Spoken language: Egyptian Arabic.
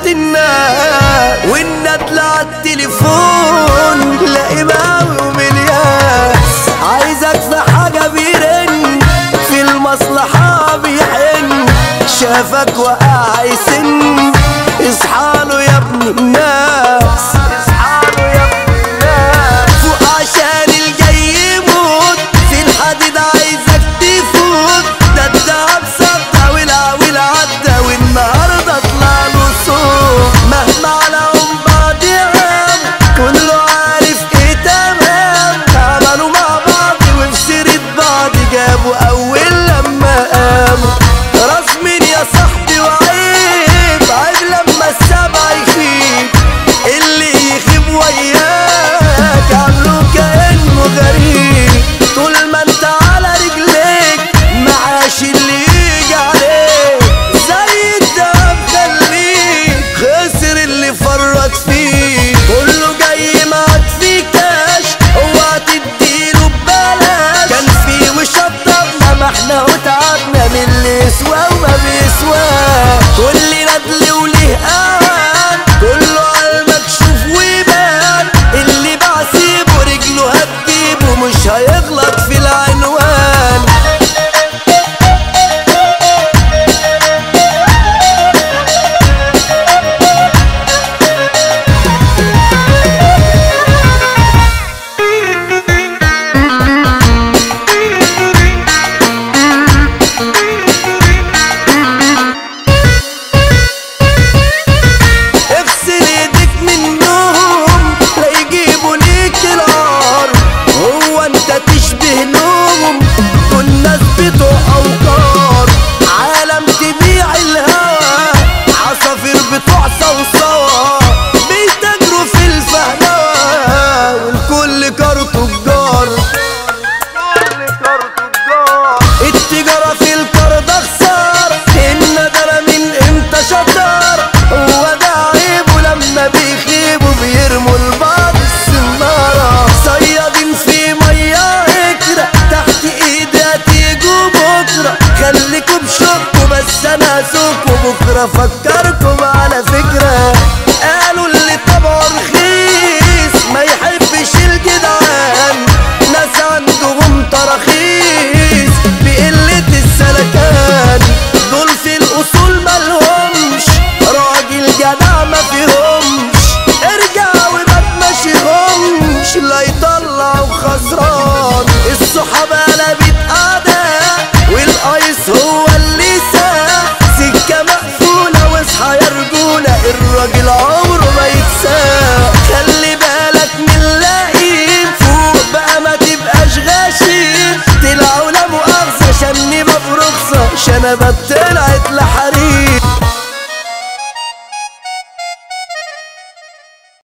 الناس والندل على التليفون لاقي ماوي وملياس عايزك في حاجة بيرن في المصلحة بيحن شافك وقع يسن اصحاله يا ابن الناس اصحاله يا ابن الناس فوق عشان الجاي يموت في الحديد عايزك تفوت ده الدهب صدى والعويل عدى والنهارده طلع له صوت مهما على بعض عام كله عارف ايه تمام عملوا مع بعض وفي سيرة بعض جابوا اول لما قاموا راس مين يا صاحبي وعيب عيب لما السبع يخيب اللي يخيب وياك عامله كأنه غريب طول ما انت على رجليك معاش اللي يجي عليك زي الدهب خليك خسر اللي فرط فيه كله جاي معاك في كاش اوعى تديله ببلاش كان في وشطبنا ما احنا وتعبنا من اللي يسوى وما بيسواش كل ندل وليه اوان كله على المكشوف ويبان اللي بعسيبه رجله هتجيبه مش هيغلط في العنوان اغسل ايديك منهم لا يجيبوا ليك العار هو انت تشبه لهم دول ناس بتوع اوقار عالم تبيع الهوى عصافير بتوع صوصوة بيتاجروا في الفهلوة والكل كارته تجار التجارة في الكرد خسارة الندلة من امتى شطار هو ده عيبه لما بيخيبوا بيرموا البعض السنارة صيادين في مية اكرة تحت ايدي هتيجوا بكرة خليكوا بشوكوا بس انا هسوقوا بكرة فكركم على فكرة قالوا اللي طبعه رخيص